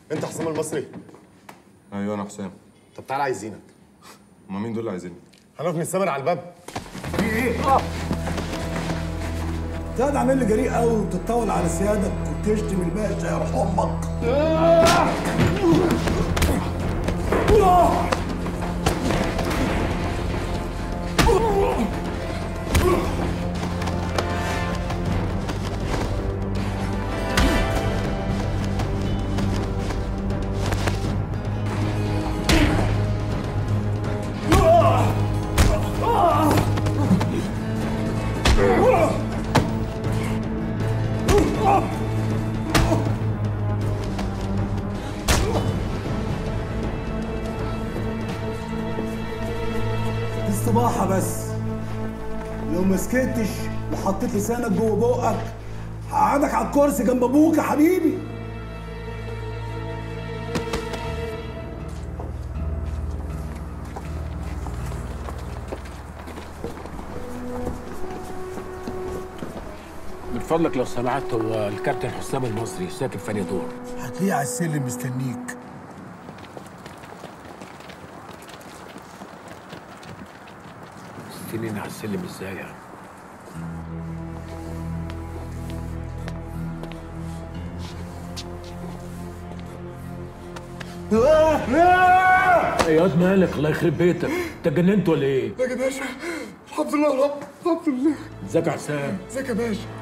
انت حسام المصري ايوه انا حسام طب تعالى عايزينك هما مين دول اللي عايزيني هنقف نستمر على الباب تقعد عامل لي جريء قوي وتتطاول على سيادك وتشتم الباشا يروح امك دي الصباحه بس لو ما سكتش وحطيت لسانك جوه بقك هقعدك على الكرسي جنب ابوك يا حبيبي من فضلك لو سمحت هو الكابتن حسام المصري ساكن في أنهي دور هتلاقيه على السلم مستنيك سنين على السلم ازاي يعني ايه يا واد مالك الله يخرب بيتك انت جننت ولا ايه؟ يا باشا الحمد لله يا رب الحمد لله ازيك يا حسام ازيك يا باشا